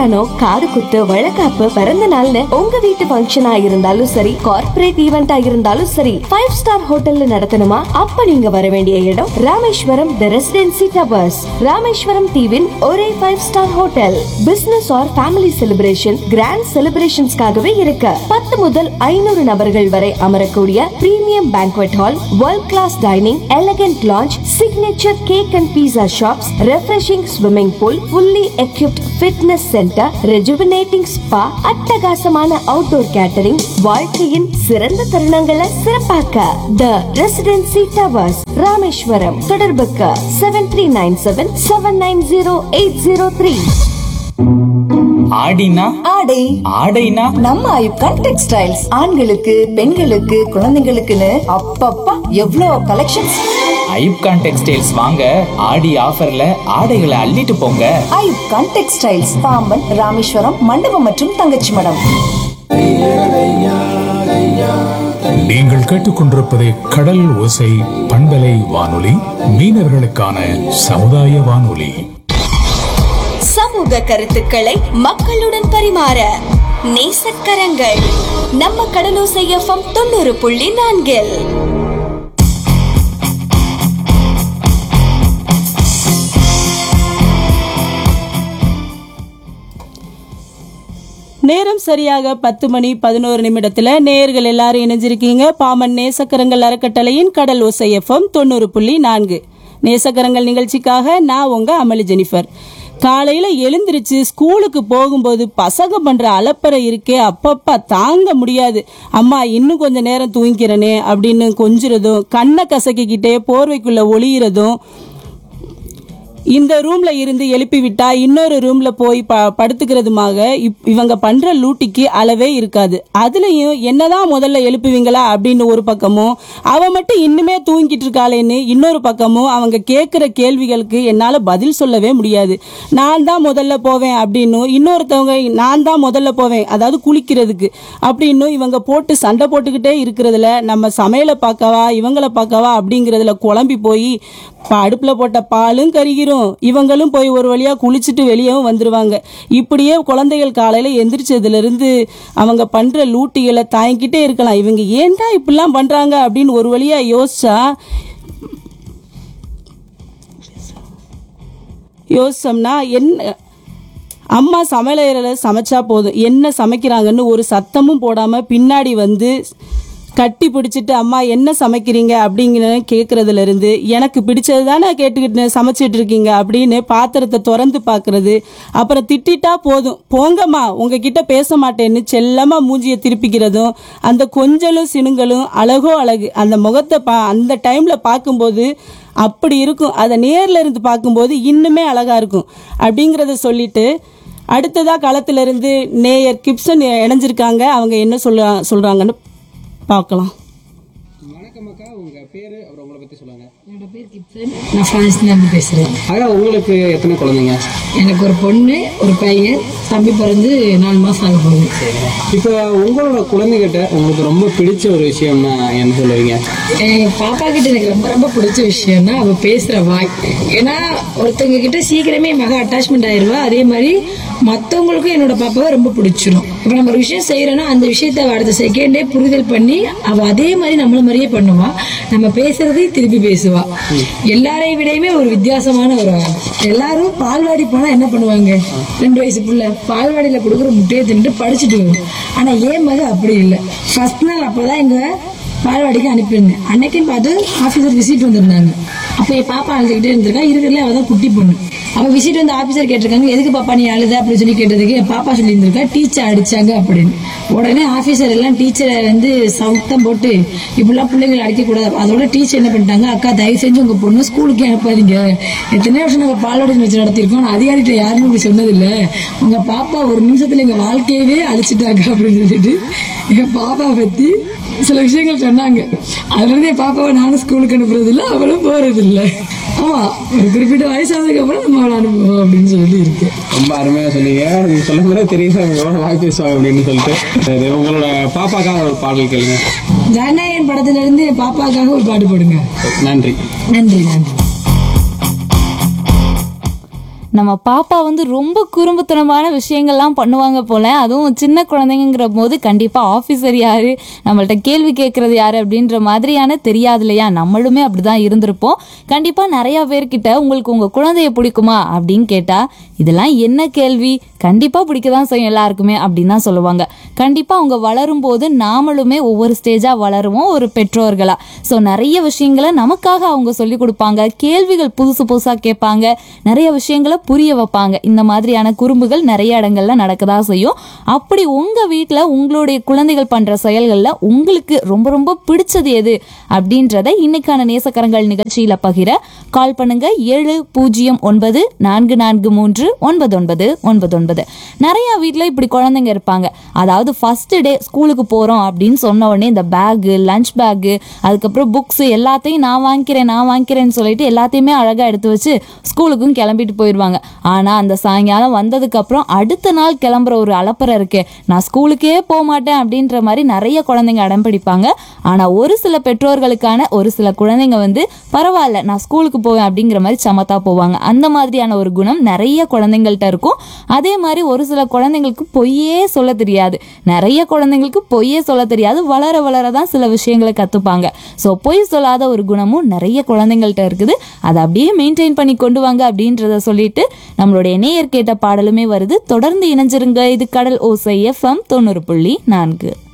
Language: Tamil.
கல்யாணம் காது குத்து வழக்காப்பு பிறந்த நாள்னு உங்க வீட்டு ஃபங்க்ஷனா இருந்தாலும் சரி கார்ப்பரேட் ஈவெண்டா இருந்தாலும் சரி ஃபைவ் ஸ்டார் ஹோட்டல்ல நடத்தணுமா அப்ப நீங்க வர வேண்டிய இடம் Rameswaram the residency towers Rameswaram தீவின் ஒரே five star hotel business or family celebration grand செலிப்ரேஷன்ஸ்க்காகவே இருக்கு பத்து முதல் ஐநூறு நபர்கள் வரை அமரக்கூடிய premium banquet hall world class dining elegant lounge signature cake and pizza shops refreshing swimming pool fully equipped fitness centre rejuvenating spa அட்டகாசமான அவுட்டோர் கேட்டரிங் வாழ்க்கையின் சிறந்த தருணங்களை சிறப்பாக்க த ரெசிடென்சி டவர்ஸ் ராமேஸ்வரம் தொடர்புக்கு seven three nine seven seven nine zero eight zero three ஆடினா ஆடை ஆடைனா நம்ம ஐப்கான் டெக்ஸ்டைல்ஸ் ஆண்களுக்கு பெண்களுக்கு குழந்தைங்களுக்குன்னு அப்பப்பா எவ்வளோ கலெக்ஷன்ஸ் ஐப்கான் டெக்ஸ்டைல்ஸ் வாங்க ஆடி ஆஃபர்ல ஆடைகளை அள்ளிட்டு போங்க ஐப்கான் டெக்ஸ்டைல்ஸ் பாம்பன் ராமேஸ்வரம் மண்டபம் மற்றும் தங்கச்சி மடம் நீங்கள் கேட்டுக்கொண்டிருப்பது கடல் ஓசை பண்பலை வானொலி மீனவர்களுக்கான சமுதாய வானொலி சமூக கருத்துக்களை மக்களுடன் பரிமாற நேசக்கரங்கள் நம்ம கடலோசை எஃப்எம் தொண்ணூறு புள்ளி நான்கில் நேரம் சரியாக பத்து மணி பதினோரு நிமிடத்துல நேர்கள் எல்லாரும் இணைஞ்சிருக்கீங்க பாமன் நேசக்கரங்கள் அறக்கட்டளையின் கடல் ஓசை எஃப்எம் தொண்ணூறு புள்ளி நான்கு நேசக்கரங்கள் நிகழ்ச்சிக்காக நான் உங்க அமளி ஜெனிஃபர் காலையில எழுந்திருச்சு ஸ்கூலுக்கு போகும்போது பசங்க பண்ற அலப்பறை இருக்கே அப்பப்பா தாங்க முடியாது அம்மா இன்னும் கொஞ்ச நேரம் தூங்கிக்கிறனே அப்படின்னு கொஞ்சுறதும் கண்ணை கசக்கிக்கிட்டே போர்வைக்குள்ள ஒளியிறதும் இந்த ரூம்ல இருந்து எழுப்பி விட்டா இன்னொரு ரூம்ல போய் ப படுத்துக்கிறதுமாக இப்- இவங்க பண்ற லூட்டிக்கு அளவே இருக்காது அதுலயும் என்னதான் முதல்ல எழுப்புவீங்களா அப்படின்னு ஒரு பக்கமும் அவ மட்டும் இன்னுமே தூங்கிட்டு இருக்காளேன்னு இன்னொரு பக்கமும் அவங்க கேட்கிற கேள்விகளுக்கு என்னால பதில் சொல்லவே முடியாது நான் தான் முதல்ல போவேன் அப்படின்னும் இன்னொருத்தவங்க நான் தான் முதல்ல போவேன் அதாவது குளிக்கிறதுக்கு அப்படின்னும் இவங்க போட்டு சண்டை போட்டுக்கிட்டே இருக்கிறதுல நம்ம சமையலை பார்க்கவா இவங்கள பார்க்கவா அப்படிங்கிறதுல குழம்பி போய் ப- அடுப்புல போட்ட பாலும் கருகிரும் இவங்களும் போய் ஒரு வழியா குளிச்சுட்டு வெளியவும் வந்துருவாங்க இப்படியே குழந்தைகள் காலையில எந்திரிச்சதுல இருந்து அவங்க பண்ற லூட்டிகளை தாங்கிக்கிட்டே இருக்கலாம் இவங்க ஏன்டா இப்படிலாம் பண்றாங்க அப்படின்னு ஒரு வழியா யோசிச்சா யோசிச்சோம்னா என்ன அம்மா சமையலறையில சமைச்சா போதும் என்ன சமைக்கிறாங்கன்னு ஒரு சத்தமும் போடாம பின்னாடி வந்து கட்டி பிடிச்சிட்டு அம்மா என்ன சமைக்கிறீங்க அப்படிங்கிற கேட்கறதுல இருந்து எனக்கு பிடிச்சது தானே கேட்டுக்கிட்டு சமைச்சிட்டு இருக்கீங்க அப்படின்னு பாத்திரத்தை திறந்து பார்க்கறது அப்புறம் திட்டிட்டா போதும் போங்கம்மா உங்ககிட்ட பேச மாட்டேன்னு செல்லமா மூஞ்சியை திருப்பிக்கிறதும் அந்த கொஞ்சலும் சினுங்களும் அழகோ அழகு அந்த முகத்தை பா அந்த டைம்ல பார்க்கும்போது அப்படி இருக்கும் அதை நேர்ல இருந்து பார்க்கும்போது இன்னுமே அழகா இருக்கும் அப்படிங்கிறத சொல்லிட்டு அடுத்ததா களத்துல இருந்து நேயர் கிப்சன் இணைஞ்சிருக்காங்க அவங்க என்ன சொல்ல சொல்றாங்கன்னு பார்க்கலாம் வணக்கம் அக்கா உங்க பேரு அப்புறம் உங்களை பத்தி சொல்லுங்க என்னோட பேர் கிப்சன் நான் பிரான்ஸ்லேருந்து பேசுகிறேன் அக்கா உங்களுக்கு எத்தனை குழந்தைங்க எனக்கு ஒரு பொண்ணு ஒரு பையன் தம்பி பிறந்து நாலு மாதம் ஆக போகுது இப்போ உங்களோட குழந்தைகிட்ட உங்களுக்கு ரொம்ப பிடிச்ச ஒரு விஷயம்னா என்ன சொல்லுவீங்க எங்கள் பாப்பா கிட்ட எனக்கு ரொம்ப ரொம்ப பிடிச்ச விஷயம்னா அவள் பேசுகிற வாய் ஏன்னா ஒருத்தவங்க கிட்ட சீக்கிரமே மக அட்டாச்மெண்ட் ஆயிடுவா அதே மாதிரி மற்றவங்களுக்கும் என்னோட பாப்பாவை ரொம்ப பிடிச்சிரும் இப்போ நம்ம ஒரு விஷயம் செய்கிறோன்னா அந்த விஷயத்த அவ அடுத்த செகண்டே புரிதல் பண்ணி அவள் அதே மாதிரி நம்மள மாதிரியே பண்ணுவா நம்ம பேசுறதையும் திருப்பி பேசுவா எல்லாரையும் விடையுமே ஒரு வித்தியாசமான ஒரு ஆள். எல்லாரும் பால்வாடி போனா என்ன பண்ணுவாங்க ரெண்டு வயசு புள்ள பால்வாடியில கொடுக்குற முட்டையை தின்ட்டு படிச்சுட்டு வரும் ஆனா ஏன் மக அப்படி இல்லை ஃபர்ஸ்ட் நாள் அப்பதான் எங்க பால்வாடிக்கு அனுப்பியிருந்தேன் அன்னைக்குன்னு பார்த்து ஆஃபீஸர் விசிட் வந்திருந்தாங்க அப்போ என் பாப்பா அழுதுகிட்டே இருந்திருக்கா இருக்கிறதுல அவள் தான் குட்டி பொண்ணு அவள் விசிட் வந்து ஆஃபீஸர் கேட்டிருக்காங்க எதுக்கு பாப்பா நீ அழுத அப்படின்னு சொல்லி கேட்டதுக்கு என் பாப்பா சொல்லி இருந்திருக்கா டீச்சர் அடிச்சாங்க அப்படின்னு உடனே ஆஃபீஸர் எல்லாம் டீச்சரை வந்து சவுத்தம் போட்டு இப்படிலாம் பிள்ளைங்களை அடிக்கக்கூடாது அதோட டீச்சர் என்ன பண்ணிட்டாங்க அக்கா தயவு செஞ்சு உங்க பொண்ணு ஸ்கூலுக்கு அனுப்பாதீங்க எத்தனை வருஷம் நாங்கள் பால்வாடி வச்சு நடத்திருக்கோம் ஆனா அதிகாரிகிட்ட யாருமே இப்படி சொன்னதில்லை உங்க பாப்பா ஒரு நிமிஷத்துல எங்க வாழ்க்கையவே அழிச்சிட்டாங்க அப்படின்னு சொல்லிட்டு எங்க பாப்பா பத்தி சில விஷயங்கள் சொன்னாங்க அதுல இருந்து என் பாப்பாவை நானும் ஸ்கூலுக்கு அனுப்புறது இல்ல அவளும் போறது இல்ல ஆமா ஒரு குறிப்பிட்ட வயசானதுக்கு அப்புறம் நம்ம அவளை அனுப்புவோம் அப்படின்னு சொல்லி இருக்கு ரொம்ப அருமையா சொன்னீங்க நீங்க சொல்லும் போதே தெரியுது அவங்க எவ்வளவு வாய் பேசுவாங்க அப்படின்னு சொல்லிட்டு சரி, உங்களோட பாப்பாக்காக ஒரு பாடல் கேளுங்க ஜனநாயகன் படத்துல இருந்து என் பாப்பாக்காக ஒரு பாட்டு போடுங்க நன்றி நன்றி நன்றி நம்ம பாப்பா வந்து ரொம்ப குறும்புத்தனமான விஷயங்கள்லாம் பண்ணுவாங்க போல அதுவும் சின்ன குழந்தைங்கிற போது கண்டிப்பா ஆஃபீஸர் யாரு நம்மள்ட்ட கேள்வி கேட்கறது யாரு அப்படின்ற மாதிரியான தெரியாது இல்லையா நம்மளுமே அப்படிதான் இருந்திருப்போம் கண்டிப்பா நிறைய பேர்கிட்ட உங்களுக்கு உங்க குழந்தைய பிடிக்குமா அப்படின்னு கேட்டா இதெல்லாம் என்ன கேள்வி கண்டிப்பா பிடிக்க தான் செய்யும் எல்லாருக்குமே அப்படின்னு தான் சொல்லுவாங்க கண்டிப்பா அவங்க வளரும் போது நாமளுமே ஒவ்வொரு ஸ்டேஜா வளருவோம் ஒரு பெற்றோர்களா ஸோ நிறைய விஷயங்களை நமக்காக அவங்க சொல்லி கொடுப்பாங்க கேள்விகள் புதுசு புதுசா கேட்பாங்க நிறைய விஷயங்களை புரிய வைப்பாங்க இந்த மாதிரியான குறும்புகள் நிறைய இடங்கள்ல நடக்கதா செய்யும் அப்படி உங்க வீட்ல உங்களுடைய குழந்தைகள் பண்ற செயல்கள்ல உங்களுக்கு ரொம்ப ரொம்ப பிடிச்சது எது அப்படின்றத இன்னைக்கான நேசக்கரங்கள் நிகழ்ச்சியில பகிர கால் பண்ணுங்க ஏழு பூஜ்ஜியம் ஒன்பது நான்கு நான்கு மூன்று ஒன்பது ஒன்பது ஒன்பது ஒன்பது நிறைய வீட்ல இப்படி குழந்தைங்க இருப்பாங்க அதாவது ஃபர்ஸ்ட் டே ஸ்கூலுக்கு போறோம் அப்படின்னு சொன்ன உடனே இந்த பேகு லஞ்ச் பேகு அதுக்கப்புறம் புக்ஸ் எல்லாத்தையும் நான் வாங்கிக்கிறேன் நான் வாங்கிக்கிறேன்னு சொல்லிட்டு எல்லாத்தையுமே அழகா எடுத்து வச்சு ஸ்கூலுக்கும் கிளம்பிட்டு போயிடுவாங்க ஆனா அந்த சாயங்காலம் வந்ததுக்கு அப்புறம் அடுத்த நாள் கிளம்புற ஒரு அலப்பறை இருக்கே நான் ஸ்கூலுக்கே போக மாட்டேன் அப்படின்ற மாதிரி நிறைய குழந்தைங்க அடம் பிடிப்பாங்க ஆனா ஒரு சில பெற்றோர்களுக்கான ஒரு சில குழந்தைங்க வந்து பரவாயில்ல நான் ஸ்கூலுக்கு போவேன் அப்படிங்கிற மாதிரி சமத்தா போவாங்க அந்த மாதிரியான ஒரு குணம் நிறைய குழந்தைங்கள்ட்ட இருக்கும் அதே மாதிரி ஒரு சில குழந்தைங்களுக்கு பொய்யே சொல்ல தெரியாது நிறைய குழந்தைங்களுக்கு பொய்யே சொல்ல தெரியாது வளர வளர தான் சில விஷயங்களை கத்துப்பாங்க ஸோ பொய் சொல்லாத ஒரு குணமும் நிறைய குழந்தைங்கள்ட்ட இருக்குது அதை அப்படியே மெயின்டைன் பண்ணி கொண்டு வாங்க அப்படின்றத சொல்லிட்டு நம்மளுடைய நேயர் கேட்ட பாடலுமே வருது தொடர்ந்து இணைஞ்சிருங்க இது கடல் ஓசை எஃப்எம் தொண்ணூறு புள்ளி நான்கு